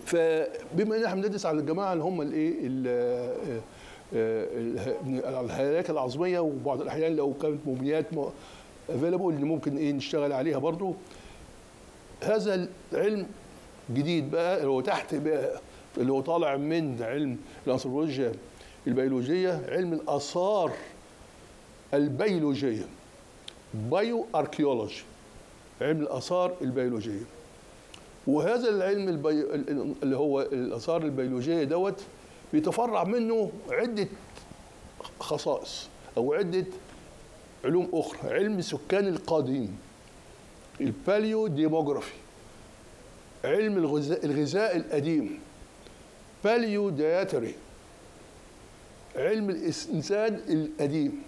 فبما ان احنا بندرس على الجماعه اللي هم الايه ال- آه، الهياكل العظميه وبعض الاحيان لو كانت موميات افيلابل اللي ممكن ايه نشتغل عليها برضو هذا العلم جديد بقى اللي هو تحت بقى اللي هو طالع من علم الانثروبولوجيا البيولوجيه علم الاثار البيولوجيه بايو اركيولوجي علم الاثار البيولوجيه وهذا العلم البي... اللي هو الاثار البيولوجيه دوت بيتفرع منه عده خصائص او عده علوم اخرى علم السكان القديم الباليو ديموغرافي علم الغذاء, الغذاء القديم باليو دياتري علم الانسان القديم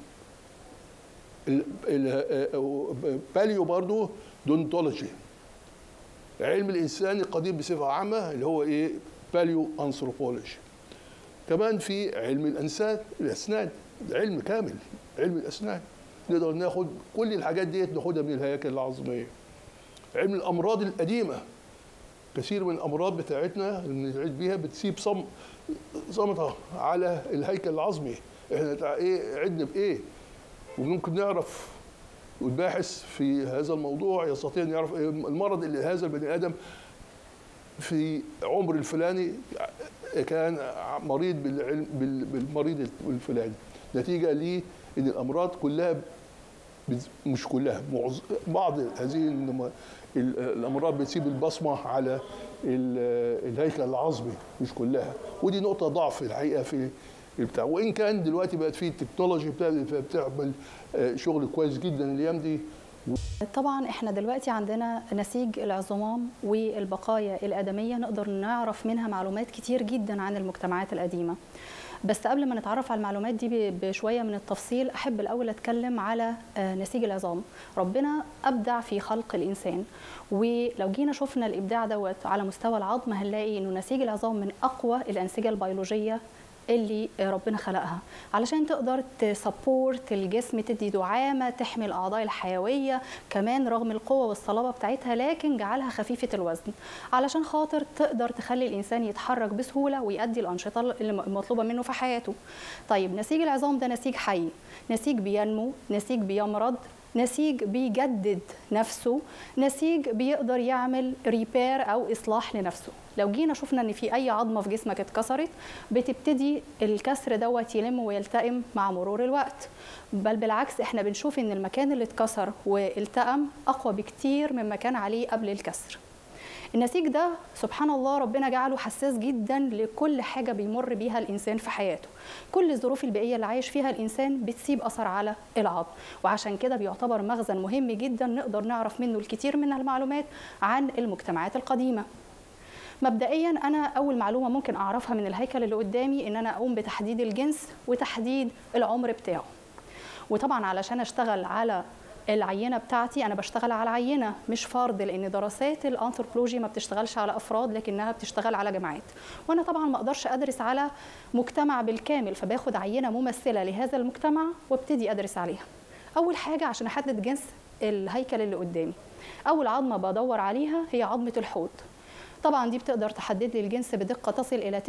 ال- ال- باليو برضو دونتولوجي علم الانسان القديم بصفه عامه اللي هو ايه باليو انثروبولوجي كمان في علم الانسان الاسنان علم كامل علم الاسنان نقدر ناخد كل الحاجات ديت ناخدها من الهياكل العظميه علم الامراض القديمه كثير من الامراض بتاعتنا اللي بنعيد بيها بتسيب صم صمتها على الهيكل العظمي احنا تع- ايه عدنا بايه وممكن نعرف والباحث في هذا الموضوع يستطيع ان يعرف إيه المرض اللي هذا البني ادم في عمر الفلاني كان مريض بالعلم بال- بالمريض الفلاني نتيجه ليه ان الامراض كلها بت- مش كلها معظ- بعض هذه النما- ال- الامراض بتسيب البصمه على ال- الهيكل العظمي مش كلها ودي نقطه ضعف الحقيقه في البتاع وان كان دلوقتي بقت في التكنولوجي بتاع- بتعمل آه، شغل كويس جدا الايام دي طبعا احنا دلوقتي عندنا نسيج العظام والبقايا الآدمية نقدر نعرف منها معلومات كتير جدا عن المجتمعات القديمة بس قبل ما نتعرف على المعلومات دي ب- بشوية من التفصيل أحب الأول أتكلم على آه، نسيج العظام ربنا أبدع في خلق الإنسان ولو جينا شفنا الإبداع دوت على مستوى العظم هنلاقي إنه نسيج العظام من أقوى الأنسجة البيولوجية اللي ربنا خلقها علشان تقدر تسبورت الجسم تدي دعامه تحمي الاعضاء الحيويه كمان رغم القوه والصلابه بتاعتها لكن جعلها خفيفه الوزن علشان خاطر تقدر تخلي الانسان يتحرك بسهوله ويؤدي الانشطه المطلوبه منه في حياته طيب نسيج العظام ده نسيج حي نسيج بينمو نسيج بيمرض نسيج بيجدد نفسه نسيج بيقدر يعمل ريبير او اصلاح لنفسه لو جينا شفنا ان في اي عظمه في جسمك اتكسرت بتبتدي الكسر دوت يلم ويلتئم مع مرور الوقت بل بالعكس احنا بنشوف ان المكان اللي اتكسر والتئم اقوى بكتير مما كان عليه قبل الكسر النسيج ده سبحان الله ربنا جعله حساس جدا لكل حاجة بيمر بيها الإنسان في حياته كل الظروف البيئية اللي عايش فيها الإنسان بتسيب أثر على العظم وعشان كده بيعتبر مخزن مهم جدا نقدر نعرف منه الكثير من المعلومات عن المجتمعات القديمة مبدئيا انا اول معلومه ممكن اعرفها من الهيكل اللي قدامي ان انا اقوم بتحديد الجنس وتحديد العمر بتاعه وطبعا علشان اشتغل على العينه بتاعتي انا بشتغل على عينه مش فرد لان دراسات الانثروبولوجي ما بتشتغلش على افراد لكنها بتشتغل على جماعات وانا طبعا ما اقدرش ادرس على مجتمع بالكامل فباخد عينه ممثله لهذا المجتمع وابتدي ادرس عليها اول حاجه عشان احدد جنس الهيكل اللي قدامي اول عظمه بدور عليها هي عظمه الحوض طبعا دي بتقدر تحدد لي الجنس بدقه تصل الى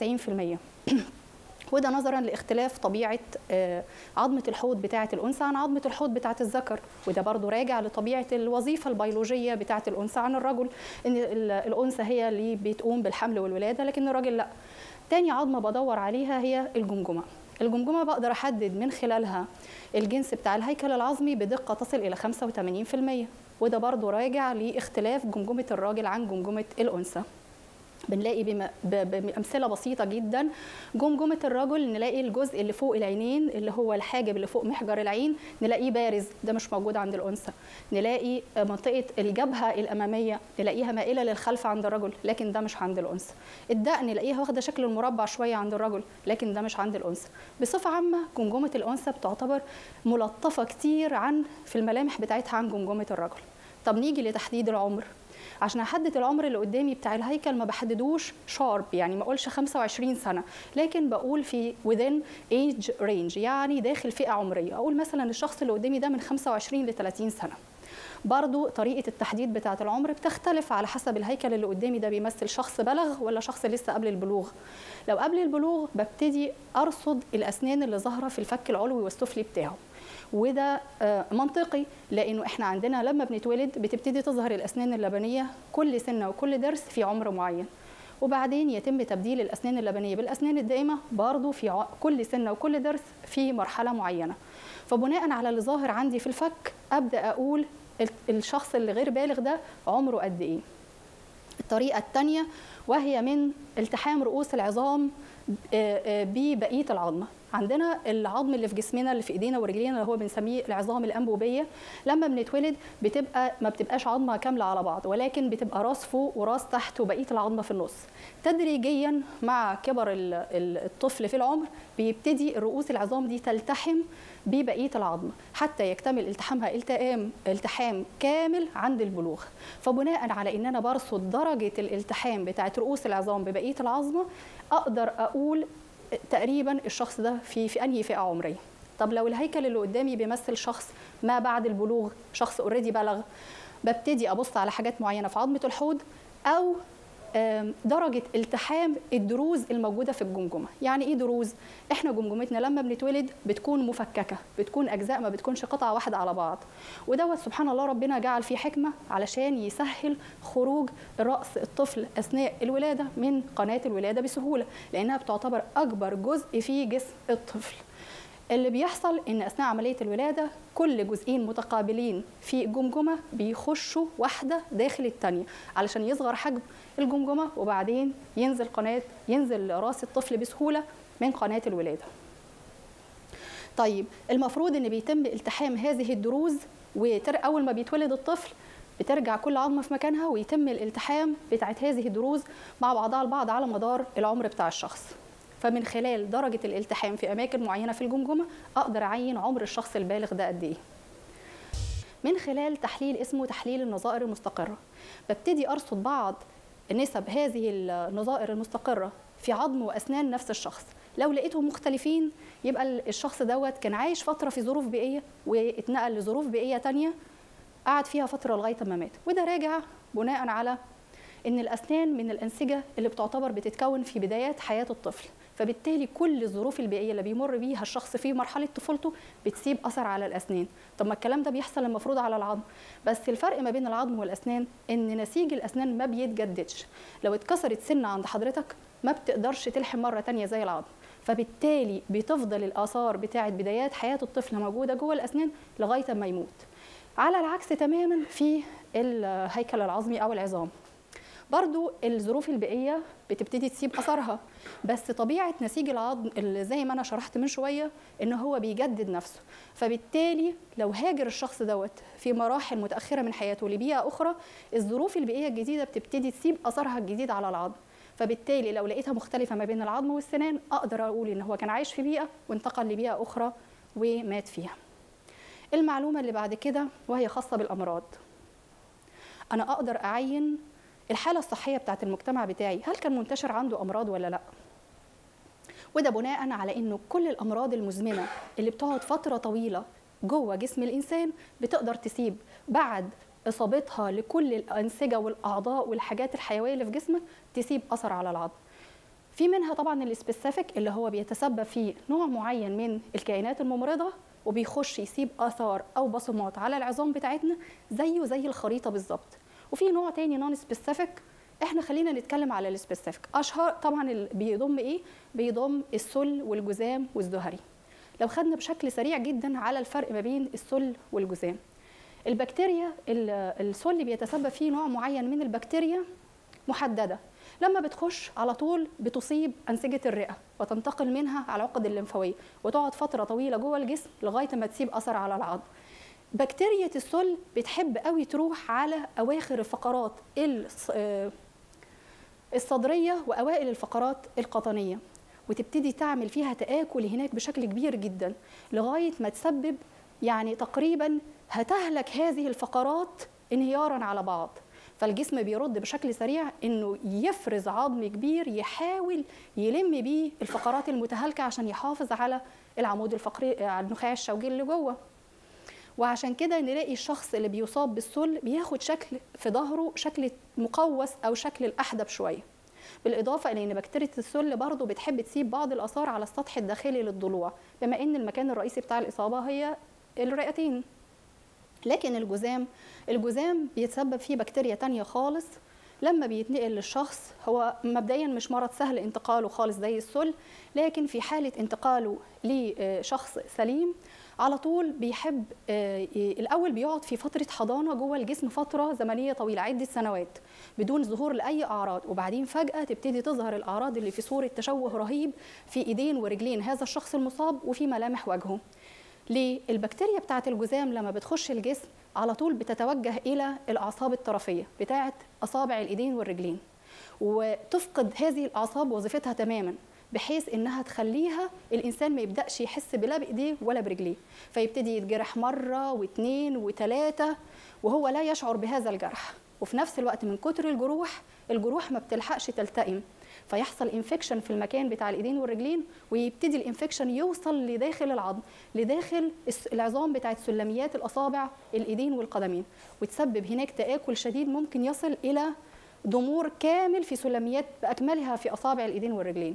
99% وده نظرا لاختلاف طبيعه آه، عظمه الحوض بتاعه الانثى عن عظمه الحوض بتاعه الذكر وده برضو راجع لطبيعه الوظيفه البيولوجيه بتاعه الانثى عن الرجل ان ال- الانثى هي اللي بتقوم بالحمل والولاده لكن الراجل لا تاني عظمه بدور عليها هي الجمجمه الجمجمه بقدر احدد من خلالها الجنس بتاع الهيكل العظمي بدقه تصل الى 85% وده برضو راجع لاختلاف جمجمه الراجل عن جمجمه الانثى بنلاقي بم- ب- بأمثلة بسيطة جدا جمجمة الرجل نلاقي الجزء اللي فوق العينين اللي هو الحاجب اللي فوق محجر العين نلاقيه بارز ده مش موجود عند الأنثى نلاقي منطقة الجبهة الأمامية نلاقيها مائلة للخلف عند الرجل لكن ده مش عند الأنثى الدقن نلاقيها واخدة شكل المربع شوية عند الرجل لكن ده مش عند الأنثى بصفة عامة جمجمة الأنثى بتعتبر ملطفة كتير عن في الملامح بتاعتها عن جمجمة الرجل طب نيجي لتحديد العمر عشان احدد العمر اللي قدامي بتاع الهيكل ما بحددوش شارب يعني ما اقولش 25 سنه لكن بقول في within age range يعني داخل فئه عمريه اقول مثلا الشخص اللي قدامي ده من 25 ل 30 سنه برضو طريقه التحديد بتاعه العمر بتختلف على حسب الهيكل اللي قدامي ده بيمثل شخص بلغ ولا شخص لسه قبل البلوغ لو قبل البلوغ ببتدي ارصد الاسنان اللي ظاهره في الفك العلوي والسفلي بتاعه وده آه، منطقي لانه احنا عندنا لما بنتولد بتبتدي تظهر الاسنان اللبنيه كل سنه وكل ضرس في عمر معين وبعدين يتم تبديل الاسنان اللبنيه بالاسنان الدائمه برضه في ع- كل سنه وكل ضرس في مرحله معينه فبناء على اللي ظاهر عندي في الفك ابدا اقول ال- الشخص اللي غير بالغ ده عمره قد ايه الطريقة الثانية وهي من التحام رؤوس العظام آه، آه، ببقية العظمة عندنا العظم اللي في جسمنا اللي في ايدينا ورجلينا اللي هو بنسميه العظام الانبوبيه لما بنتولد بتبقى ما بتبقاش عظمه كامله على بعض ولكن بتبقى راس فوق وراس تحت وبقيه العظمه في النص تدريجيا مع كبر ال- ال- الطفل في العمر بيبتدي رؤوس العظام دي تلتحم ببقيه العظم حتى يكتمل التحامها التئام التحام كامل عند البلوغ فبناء على ان انا برصد درجه الالتحام بتاعه رؤوس العظام ببقيه العظمه اقدر اقول تقريبا الشخص ده في في انهي فئه عمريه طب لو الهيكل اللي قدامي بيمثل شخص ما بعد البلوغ شخص اوريدي بلغ ببتدي ابص على حاجات معينه في عظمه الحوض او آم، درجة التحام الدروز الموجودة في الجمجمة يعني إيه دروز؟ إحنا جمجمتنا لما بنتولد بتكون مفككة بتكون أجزاء ما بتكونش قطعة واحدة على بعض ودوت سبحان الله ربنا جعل فيه حكمة علشان يسهل خروج رأس الطفل أثناء الولادة من قناة الولادة بسهولة لأنها بتعتبر أكبر جزء في جسم الطفل اللي بيحصل ان اثناء عمليه الولاده كل جزئين متقابلين في الجمجمه بيخشوا واحده داخل الثانيه علشان يصغر حجم الجمجمه وبعدين ينزل قناه ينزل راس الطفل بسهوله من قناه الولاده. طيب المفروض ان بيتم التحام هذه الدروز وتر اول ما بيتولد الطفل بترجع كل عظمه في مكانها ويتم الالتحام بتاعت هذه الدروز مع بعضها البعض على مدار العمر بتاع الشخص. فمن خلال درجة الالتحام في أماكن معينة في الجمجمة أقدر أعين عمر الشخص البالغ ده قد إيه. من خلال تحليل اسمه تحليل النظائر المستقرة ببتدي أرصد بعض نسب هذه النظائر المستقرة في عظم وأسنان نفس الشخص لو لقيتهم مختلفين يبقى الشخص دوت كان عايش فترة في ظروف بيئية واتنقل لظروف بيئية تانية قعد فيها فترة لغاية ما مات وده راجع بناء على ان الاسنان من الانسجه اللي بتعتبر بتتكون في بدايات حياه الطفل فبالتالي كل الظروف البيئيه اللي بيمر بيها الشخص في مرحله طفولته بتسيب اثر على الاسنان طب ما الكلام ده بيحصل المفروض على العظم بس الفرق ما بين العظم والاسنان ان نسيج الاسنان ما بيتجددش لو اتكسرت سنه عند حضرتك ما بتقدرش تلحم مره تانية زي العظم فبالتالي بتفضل الاثار بتاعه بدايات حياه الطفل موجوده جوه الاسنان لغايه ما يموت على العكس تماما في الهيكل العظمي او العظام برضو الظروف البيئية بتبتدي تسيب أثرها بس طبيعة نسيج العظم اللي زي ما أنا شرحت من شوية إن هو بيجدد نفسه فبالتالي لو هاجر الشخص دوت في مراحل متأخرة من حياته لبيئة أخرى الظروف البيئية الجديدة بتبتدي تسيب أثرها الجديد على العظم فبالتالي لو لقيتها مختلفة ما بين العظم والسنان أقدر أقول إن هو كان عايش في بيئة وانتقل لبيئة أخرى ومات فيها المعلومة اللي بعد كده وهي خاصة بالأمراض أنا أقدر أعين الحالة الصحية بتاعت المجتمع بتاعي هل كان منتشر عنده أمراض ولا لأ؟ وده بناء على إنه كل الأمراض المزمنة اللي بتقعد فترة طويلة جوه جسم الإنسان بتقدر تسيب بعد إصابتها لكل الأنسجة والأعضاء والحاجات الحيوية اللي في جسمك تسيب أثر على العظم. في منها طبعا السبيسيفيك اللي هو بيتسبب في نوع معين من الكائنات الممرضة وبيخش يسيب آثار أو بصمات على العظام بتاعتنا زيه زي الخريطة بالظبط. وفي نوع تاني نون سبيسيفيك احنا خلينا نتكلم على السبيسيفيك اشهر طبعا ال- بيضم ايه بيضم السل والجذام والزهري لو خدنا بشكل سريع جدا على الفرق ما بين السل والجذام البكتيريا ال- السل بيتسبب فيه نوع معين من البكتيريا محدده لما بتخش على طول بتصيب انسجه الرئه وتنتقل منها على العقد الليمفاويه وتقعد فتره طويله جوه الجسم لغايه ما تسيب اثر على العظم بكتيريا السل بتحب قوي تروح على اواخر الفقرات الص- آه، الصدريه واوائل الفقرات القطنيه وتبتدي تعمل فيها تآكل هناك بشكل كبير جدا لغايه ما تسبب يعني تقريبا هتهلك هذه الفقرات انهيارا على بعض فالجسم بيرد بشكل سريع انه يفرز عظم كبير يحاول يلم بيه الفقرات المتهالكه عشان يحافظ على العمود الفقري على النخاع الشوكي اللي جوه وعشان كده نلاقي الشخص اللي بيصاب بالسل بياخد شكل في ظهره شكل مقوس او شكل الاحدب شويه بالاضافه الى ان بكتيريا السل برضه بتحب تسيب بعض الاثار على السطح الداخلي للضلوع بما ان المكان الرئيسي بتاع الاصابه هي الرئتين لكن الجذام الجذام بيتسبب فيه بكتيريا تانية خالص لما بيتنقل للشخص هو مبدئيا مش مرض سهل انتقاله خالص زي السل لكن في حالة انتقاله لشخص سليم على طول بيحب الأول بيقعد في فترة حضانة جوه الجسم فترة زمنية طويلة عدة سنوات بدون ظهور لأي أعراض وبعدين فجأة تبتدي تظهر الأعراض اللي في صورة تشوه رهيب في إيدين ورجلين هذا الشخص المصاب وفي ملامح وجهه ليه؟ البكتيريا بتاعة الجذام لما بتخش الجسم على طول بتتوجه إلى الأعصاب الطرفية بتاعة أصابع الإيدين والرجلين وتفقد هذه الأعصاب وظيفتها تماما بحيث انها تخليها الانسان ما يبداش يحس بلا بايديه ولا برجليه فيبتدي يتجرح مره واثنين وثلاثه وهو لا يشعر بهذا الجرح وفي نفس الوقت من كتر الجروح الجروح ما بتلحقش تلتئم فيحصل انفكشن في المكان بتاع الايدين والرجلين ويبتدي الانفكشن يوصل لداخل العظم لداخل العظام بتاعت سلميات الاصابع الايدين والقدمين وتسبب هناك تاكل شديد ممكن يصل الى ضمور كامل في سلميات باكملها في اصابع الايدين والرجلين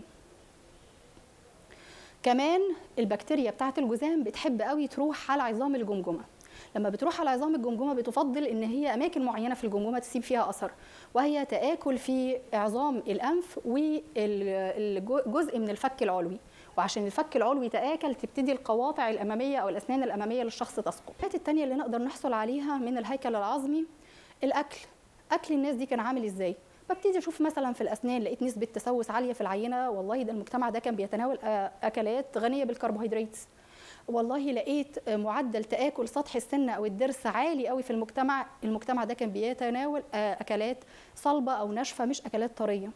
كمان البكتيريا بتاعه الجذام بتحب قوي تروح على عظام الجمجمه لما بتروح على عظام الجمجمه بتفضل ان هي اماكن معينه في الجمجمه تسيب فيها اثر وهي تاكل في عظام الانف والجزء من الفك العلوي وعشان الفك العلوي تآكل تبتدي القواطع الأمامية أو الأسنان الأمامية للشخص تسقط. الحاجات التانية اللي نقدر نحصل عليها من الهيكل العظمي الأكل. أكل الناس دي كان عامل إزاي؟ ببتدي اشوف مثلا في الاسنان لقيت نسبه تسوس عاليه في العينه والله ده المجتمع ده كان بيتناول اكلات غنيه بالكربوهيدرات والله لقيت معدل تاكل سطح السن او الضرس عالي قوي في المجتمع المجتمع ده كان بيتناول اكلات صلبه او ناشفه مش اكلات طريه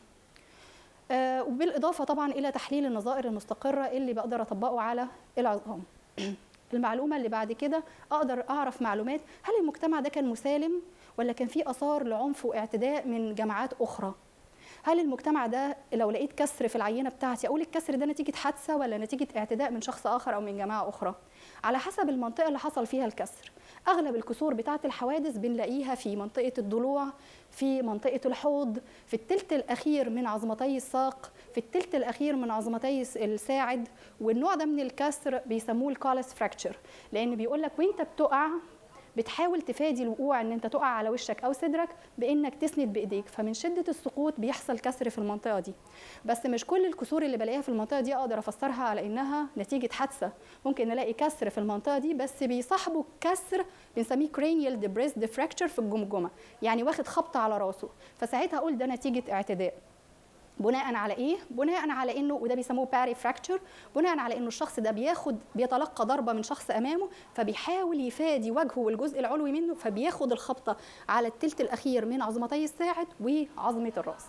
وبالاضافه طبعا الى تحليل النظائر المستقره اللي بقدر اطبقه على العظام المعلومه اللي بعد كده اقدر اعرف معلومات هل المجتمع ده كان مسالم ولا كان في اثار لعنف واعتداء من جماعات اخرى هل المجتمع ده لو لقيت كسر في العينه بتاعتي اقول الكسر ده نتيجه حادثه ولا نتيجه اعتداء من شخص اخر او من جماعه اخرى على حسب المنطقه اللي حصل فيها الكسر اغلب الكسور بتاعه الحوادث بنلاقيها في منطقه الضلوع في منطقه الحوض في الثلث الاخير من عظمتي الساق في الثلث الاخير من عظمتي الساعد والنوع ده من الكسر بيسموه الكالس فراكتشر لان بيقول لك وانت بتقع بتحاول تفادي الوقوع ان انت تقع على وشك او صدرك بانك تسند بايديك فمن شده السقوط بيحصل كسر في المنطقه دي بس مش كل الكسور اللي بلاقيها في المنطقه دي اقدر افسرها على انها نتيجه حادثه ممكن نلاقي كسر في المنطقه دي بس بيصاحبه كسر بنسميه cranial depressed fracture في الجمجمه يعني واخد خبطه على راسه فساعتها اقول ده نتيجه اعتداء بناء على ايه؟ بناء على انه وده بيسموه باري فراكتشر بناء على انه الشخص ده بياخد بيتلقى ضربه من شخص امامه فبيحاول يفادي وجهه والجزء العلوي منه فبياخد الخبطه على الثلث الاخير من عظمتي الساعد وعظمه الراس.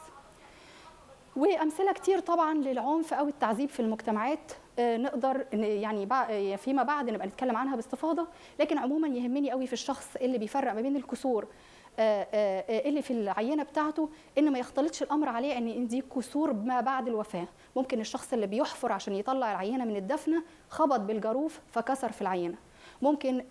وامثله كتير طبعا للعنف او التعذيب في المجتمعات نقدر يعني فيما بعد نبقى نتكلم عنها باستفاضه لكن عموما يهمني قوي في الشخص اللي بيفرق ما بين الكسور اللي في العينه بتاعته ان ما يختلطش الامر عليه ان دي كسور ما بعد الوفاه ممكن الشخص اللي بيحفر عشان يطلع العينه من الدفنه خبط بالجاروف فكسر في العينه ممكن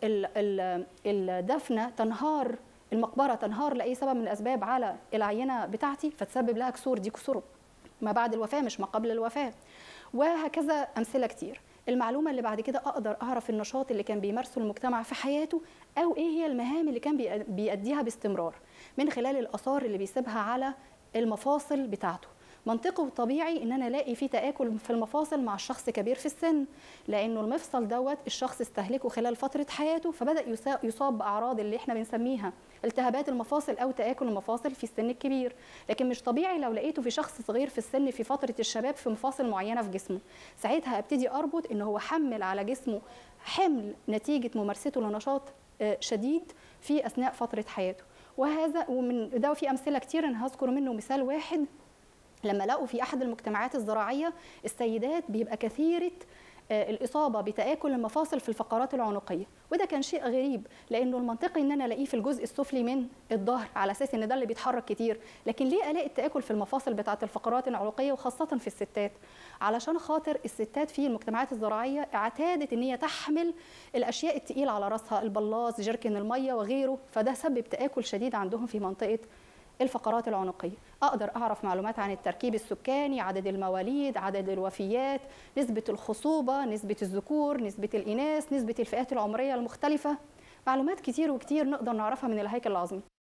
الدفنه تنهار المقبره تنهار لاي سبب من الاسباب على العينه بتاعتي فتسبب لها كسور دي كسور ما بعد الوفاه مش ما قبل الوفاه وهكذا امثله كتير المعلومة اللي بعد كده أقدر أعرف النشاط اللي كان بيمارسه المجتمع في حياته أو إيه هي المهام اللي كان بيأديها باستمرار من خلال الآثار اللي بيسيبها على المفاصل بتاعته منطقي وطبيعي ان انا الاقي في تاكل في المفاصل مع شخص كبير في السن لانه المفصل دوت الشخص استهلكه خلال فتره حياته فبدا يصاب باعراض اللي احنا بنسميها التهابات المفاصل او تاكل المفاصل في السن الكبير لكن مش طبيعي لو لقيته في شخص صغير في السن في فتره الشباب في مفاصل معينه في جسمه ساعتها ابتدي اربط ان هو حمل على جسمه حمل نتيجه ممارسته لنشاط شديد في اثناء فتره حياته وهذا ومن ده في امثله كتير انا هذكر منه مثال واحد لما لقوا في احد المجتمعات الزراعيه السيدات بيبقى كثيره آه، الاصابه بتاكل المفاصل في الفقرات العنقيه وده كان شيء غريب لانه المنطقي ان انا الاقيه في الجزء السفلي من الظهر على اساس ان ده اللي بيتحرك كتير لكن ليه الاقي التاكل في المفاصل بتاعه الفقرات العنقيه وخاصه في الستات علشان خاطر الستات في المجتمعات الزراعيه اعتادت ان هي تحمل الاشياء الثقيله على راسها البلاص جركن الميه وغيره فده سبب تاكل شديد عندهم في منطقه الفقرات العنقيه اقدر اعرف معلومات عن التركيب السكاني عدد المواليد عدد الوفيات نسبه الخصوبه نسبه الذكور نسبه الاناث نسبه الفئات العمريه المختلفه معلومات كتير وكتير نقدر نعرفها من الهيكل العظمي